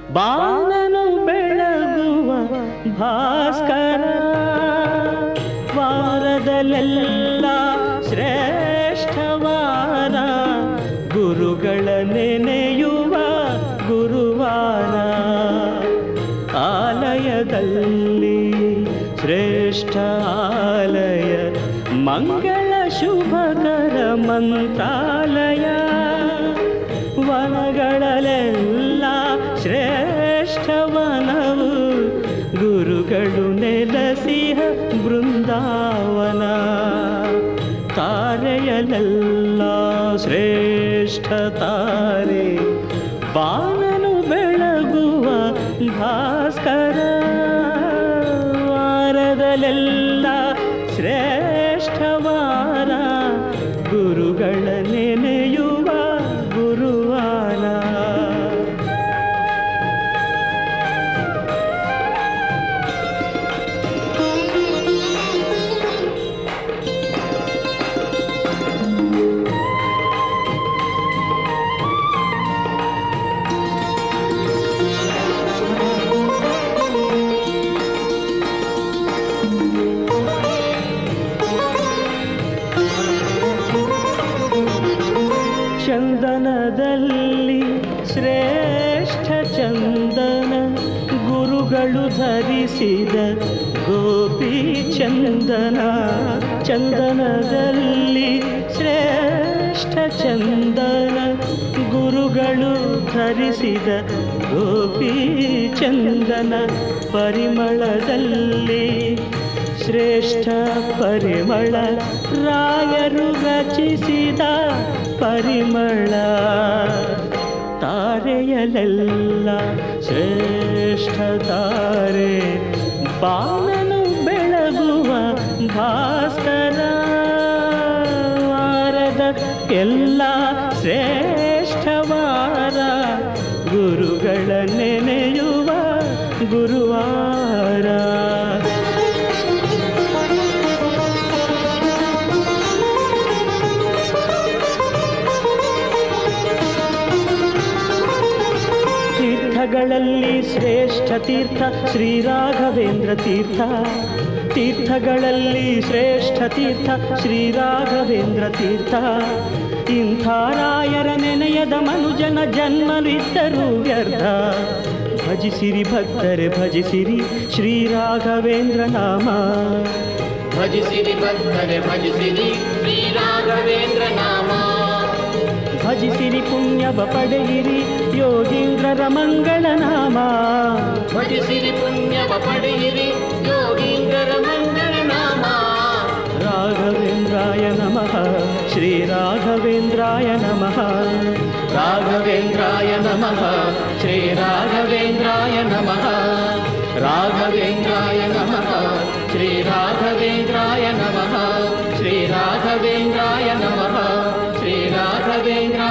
ಬಾಲನು ಬೆಳಗುವ ಭಾಸ್ಕರ ವಾರದಲ್ಲೆಲ್ಲ ಶ್ರೇಷ್ಠವಾರ ಗುರುಗಳ ನೆನೆಯುವ ಗುರುವಾರ ಆಲಯದಲ್ಲಿ ಶ್ರೇಷ್ಠ ಆಲಯ ಮಂಗಳ ಶುಭಕರ ಮಂತ್ರಾಲಯ ವನಗಳಲ್ಲೆಲ್ಲ ಶ್ರೇಷ್ಠವನವು ಗುರುಗಳು ನೆಲಸಿಹ ಬೃಂದಾವನ ತಾರೆಯಲೆಲ್ಲ ಶ್ರೇಷ್ಠ ತಾರೆ ಬಾನನು ಬೆಳಗುವ ಭಾಸ್ಕರ ವಾರದಲ್ಲೆಲ್ಲ ಶ್ರೇಷ್ಠವಾರ ಗುರುಗಳ ನೆನೆಯುವ ಗುರುವಾರ ಚಂದನದಲ್ಲಿ ಶ್ರೇಷ್ಠ ಚಂದನ ಗುರುಗಳು ಧರಿಸಿದ ಗೋಪಿ ಚಂದನ ಚಂದನದಲ್ಲಿ ಶ್ರೇಷ್ಠ ಚಂದನ ಗುರುಗಳು ಧರಿಸಿದ ಗೋಪಿ ಚಂದನ ಪರಿಮಳದಲ್ಲಿ ಶ್ರೇಷ್ಠ ಪರಿಮಳ ರಾಯರು ರಚಿಸಿದ ಪರಿಮಳ ತಾರೆಯಲೆಲ್ಲ ಶ್ರೇಷ್ಠ ತಾರೆ ಬಾಲನು ಬೆಳಗುವ ಭಾಸ್ಕರ ವಾರದ ಎಲ್ಲ ಶ್ರೇಷ್ಠವಾರ ಗುರುಗಳ ನೆನೆಯುವ ಗುರುವಾರ ತೀರ್ಥಗಳಲ್ಲಿ ಶ್ರೇಷ್ಠ ತೀರ್ಥ ಶ್ರೀ ರಾಘವೇಂದ್ರ ತೀರ್ಥ ತೀರ್ಥಗಳಲ್ಲಿ ಶ್ರೇಷ್ಠ ತೀರ್ಥ ಶ್ರೀ ರಾಘವೇಂದ್ರ ತೀರ್ಥ ಇಂಥ ರಾಯರ ನೆನೆಯದ ಮನುಜನ ಜನ್ಮವಿದ್ದರೂ ವ್ಯರ್ಥ ಭಜಿಸಿರಿ ಭಕ್ತರೆ ಭಜಿಸಿರಿ ಶ್ರೀ ರಾಘವೇಂದ್ರ ನಾಮ ಭಜಿಸಿರಿ ಭಕ್ತರೆ ಭಜಿಸಿರಿ ಶ್ರೀ ರಾಘವೇಂದ್ರ ನಾಮ ಭಜಿಸಿರಿ ಪುಣ್ಯವ ಪಡೆಯಿರಿ ಯೋಗೀಂದ್ರರ ಮಂಗಳ ನಾಮ ಭಜಿಸಿರಿ ಪುಣ್ಯವ ಪಡೆಯಿರಿ ಯೋಗೀಂದ್ರರ ಮಂಗಳ ನಾಮ ರಾಘವೇಂದ್ರಾಯ ನಮಃ ಶ್ರೀ ರಾಘವೇಂದ್ರಾಯ ನಮಃ ರಾಘವೇಂದ್ರಾಯ ನಮಃ ಶ್ರೀ ರಾಘವೇಂದ್ರಾಯ ನಮಃ ರಾಘವೇಂದ್ರಾಯ ನಮಃ ಶ್ರೀ ರಾಘವೇಂದ್ರಾಯ ನಮಃ ಶ್ರೀ ರಾಘವೇಂದ್ರಾಯ ನಮಃ ಶ್ರೀ ರಾಘವೇಂದ್ರ